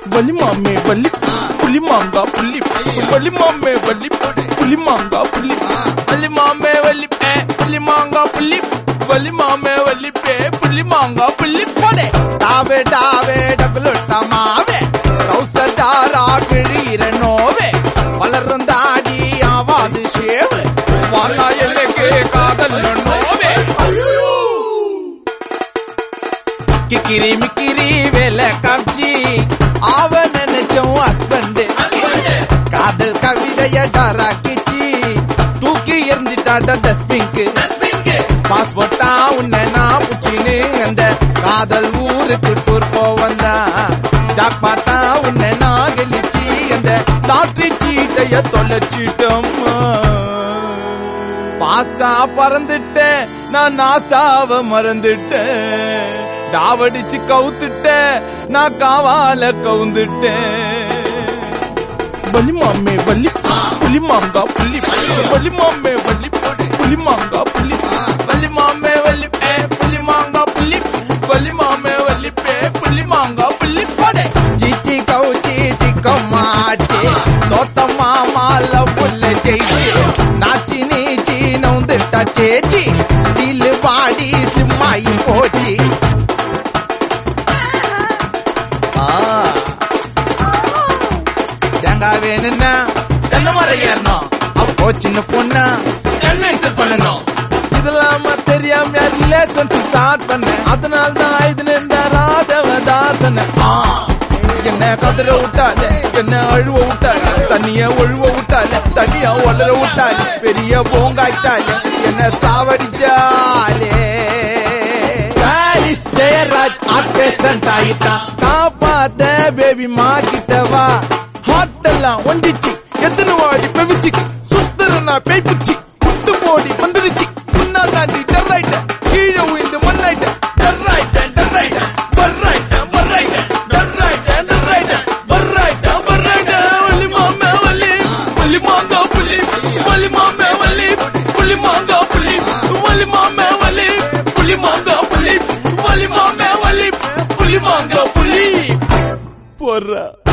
வலி மாமே வலி புலி மாங்கா புலி வலி மாமே வலி புலி மாங்கா புலி வலி மாமே வலி பே புலி மாங்கா புலி வலி மாமே வலி பே புலி மாங்கா புலி போடே டாவே டாவே டபுளுட்ட மாவே கௌசடாரா கிழீர நோவே வளரும் தாடி ஆவாது ஷேவு வாலா எனக்கு காதல் நோவே கிக்கிரி மிக்கிரி வேலை காமிச்சி அவ நினைச்சோம் ஹஸ்பண்ட் காதல் கவிதைய டாராக்கிச்சி தூக்கி எரிஞ்சிட்டாட்ட டஸ்பிங்க்கு பாஸ்போர்ட்டா உன்னை நான் புச்சின்னு அந்த காதல் ஊருக்கு டூர் போவந்தா ஜாக்பாட்டா உன்னை நான் கெளிச்சி அந்த லாட்ரி சீட்டைய தொலைச்சிட்டோம்மா பாஸ்டா பறந்துட்டேன் நான் நாசாவ மறந்துட்டேன் டாவடிச்சு கவுத்துட்டேன் நான் காவால கவுந்துட்டேன் வலி மாமே வலி புலி மாங்கா புலி வலி மாமே வலி புலி மாங்கா புலி வலி மாமே வலி பே புலி மாங்கா புலி வலி மாமே வலி பே புலி மாங்கா புலி போடே చిచ్చి కౌచి చిక్కమ్మాచి తోటమ్మా మాల పుల్ల చేయి నాచి నీచి నౌందిట చేచి స్టీల్ బాడీ సిమ్మాయి పోచి தேங்காய் வேணும்னா தென்னை மரம் ஏறணும் அப்போ சின்ன பொண்ணா என்ன இன்சல் பண்ணணும் இதெல்லாம தெரியாம ரிலேஷன் ஸ்டார்ட் பண்ணேன் அதனால தான் இது இந்த ராஜவதாசன என்ன கதிர விட்டால என்ன அழுவ விட்டால தண்ணிய ஒழுவ விட்டால தண்ணிய ஒளர விட்டால பெரிய போங்காய்த்தால என்ன சாவடிச்சாலே பாரிஸ் ஜெயராஜ் ஆர்டிஸ்ட் ஆயிட்டான் காப்பாத்த பேபி மாக்கிட்டவா ஹாட்டெல்லாம் ஒண்டிச்சு எத்தனை வாடி பெவிச்சுக்கு சுத்தரனா பேய்ப்புச்சு குத்து போடி வந்துருச்சு முன்னால் தாண்டி டர்ராயிட்ட கீழே உயிந்து மண்ணாயிட்ட டர்ராயிட்ட டர்ராயிட்ட பர்ராயிட்ட பர்ராயிட்ட டர்ராயிட்ட டர்ராயிட்ட பர்ராயிட்ட பர்ராயிட்ட வலி மாமே வலி வலி மாங்கா புலி வலி மாமே வலி புலி மாங்கா புலி வலி மாமே வலி புலி மாங்கா புலி வலி மாமே வலி புலி மாங்கா புலி போடுறா